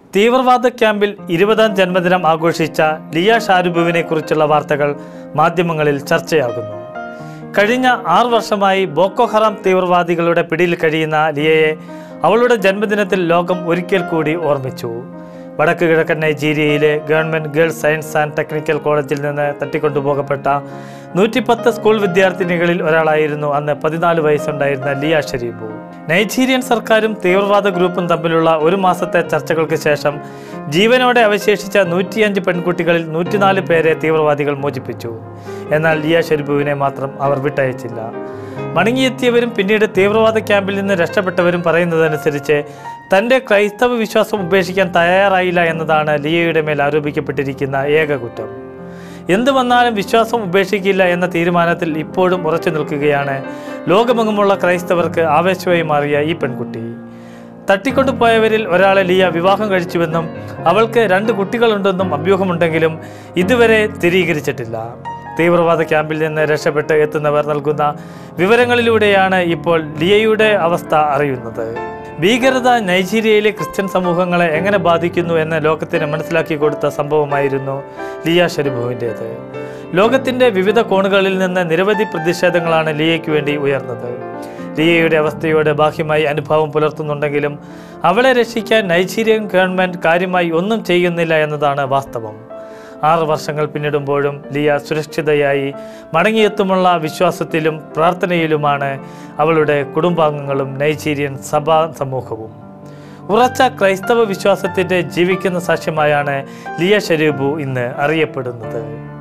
തീവ്രവാദ ക്യാമ്പിൽ ഇരുപതാം ജന്മദിനം ആഘോഷിച്ച ലിയ ഷാരുബുവിനെ കുറിച്ചുള്ള വാർത്തകൾ മാധ്യമങ്ങളിൽ ചർച്ചയാകുന്നു കഴിഞ്ഞ ആറ് വർഷമായി ബോക്കോ ഹറാം തീവ്രവാദികളുടെ പിടിയിൽ കഴിയുന്ന ലിയയെ അവളുടെ ജന്മദിനത്തിൽ ലോകം ഒരിക്കൽ കൂടി ഓർമ്മിച്ചു വടക്ക് കിഴക്കൻ നൈജീരിയയിലെ government girls science and technical കോളേജിൽ നിന്ന് തട്ടിക്കൊണ്ടുപോകപ്പെട്ട നൂറ്റിപ്പത്ത് സ്കൂൾ വിദ്യാർത്ഥിനികളിൽ ഒരാളായിരുന്നു അന്ന് പതിനാല് വയസ്സുണ്ടായിരുന്ന ലിയ ഷരീബു നൈജീരിയൻ സർക്കാരും തീവ്രവാദ ഗ്രൂപ്പും തമ്മിലുള്ള ഒരു മാസത്തെ ചർച്ചകൾക്ക് ശേഷം ജീവനോടെ അവശേഷിച്ച നൂറ്റിയഞ്ച് പെൺകുട്ടികളിൽ നൂറ്റിനാല് പേരെ തീവ്രവാദികൾ മോചിപ്പിച്ചു എന്നാൽ ലിയ ഷെരിബുവിനെ മാത്രം അവർ വിട്ടയച്ചില്ല മടങ്ങിയെത്തിയവരും പിന്നീട് തീവ്രവാദ ക്യാമ്പിൽ നിന്ന് രക്ഷപ്പെട്ടവരും പറയുന്നതനുസരിച്ച് തൻ്റെ ക്രൈസ്തവ വിശ്വാസം ഉപേക്ഷിക്കാൻ തയ്യാറായില്ല എന്നതാണ് ലിയയുടെ മേൽ ആരോപിക്കപ്പെട്ടിരിക്കുന്ന ഏക കുറ്റം എന്ത് വന്നാലും വിശ്വാസം ഉപേക്ഷിക്കില്ല എന്ന തീരുമാനത്തിൽ ഇപ്പോഴും ഉറച്ചു നിൽക്കുകയാണ് ലോകമെങ്ങുമുള്ള ക്രൈസ്തവർക്ക് ആവേശമായി മാറിയ ഈ പെൺകുട്ടി തട്ടിക്കൊണ്ടുപോയവരിൽ ഒരാളെ ലിയ വിവാഹം കഴിച്ചുവെന്നും അവൾക്ക് രണ്ട് കുട്ടികളുണ്ടെന്നും അഭ്യൂഹമുണ്ടെങ്കിലും ഇതുവരെ സ്ഥിരീകരിച്ചിട്ടില്ല തീവ്രവാദ ക്യാമ്പിൽ നിന്ന് രക്ഷപ്പെട്ട് എത്തുന്നവർ നൽകുന്ന വിവരങ്ങളിലൂടെയാണ് ഇപ്പോൾ ലിയയുടെ അവസ്ഥ അറിയുന്നത് ഭീകരത നൈജീരിയയിലെ ക്രിസ്ത്യൻ സമൂഹങ്ങളെ എങ്ങനെ ബാധിക്കുന്നു എന്ന് ലോകത്തിന് മനസ്സിലാക്കി കൊടുത്ത സംഭവമായിരുന്നു ലിയ ഷെരുബുവിൻ്റേത് ലോകത്തിൻ്റെ വിവിധ കോണുകളിൽ നിന്ന് നിരവധി പ്രതിഷേധങ്ങളാണ് ലിയയ്ക്ക് വേണ്ടി ഉയർന്നത് ലിയയുടെ അവസ്ഥയോട് ബാഹ്യമായി അനുഭാവം പുലർത്തുന്നുണ്ടെങ്കിലും അവളെ രക്ഷിക്കാൻ നൈജീരിയൻ ഗവൺമെൻറ് കാര്യമായി ഒന്നും ചെയ്യുന്നില്ല എന്നതാണ് വാസ്തവം ആറ് വർഷങ്ങൾ പിന്നിടുമ്പോഴും ലിയ സുരക്ഷിതയായി മടങ്ങിയെത്തുമുള്ള വിശ്വാസത്തിലും പ്രാർത്ഥനയിലുമാണ് അവളുടെ കുടുംബാംഗങ്ങളും നൈജീരിയൻ സഭാ സമൂഹവും ഉറച്ച ക്രൈസ്തവ വിശ്വാസത്തിൻ്റെ ജീവിക്കുന്ന സാക്ഷ്യമായാണ് ലിയ ഷെരീബു ഇന്ന് അറിയപ്പെടുന്നത്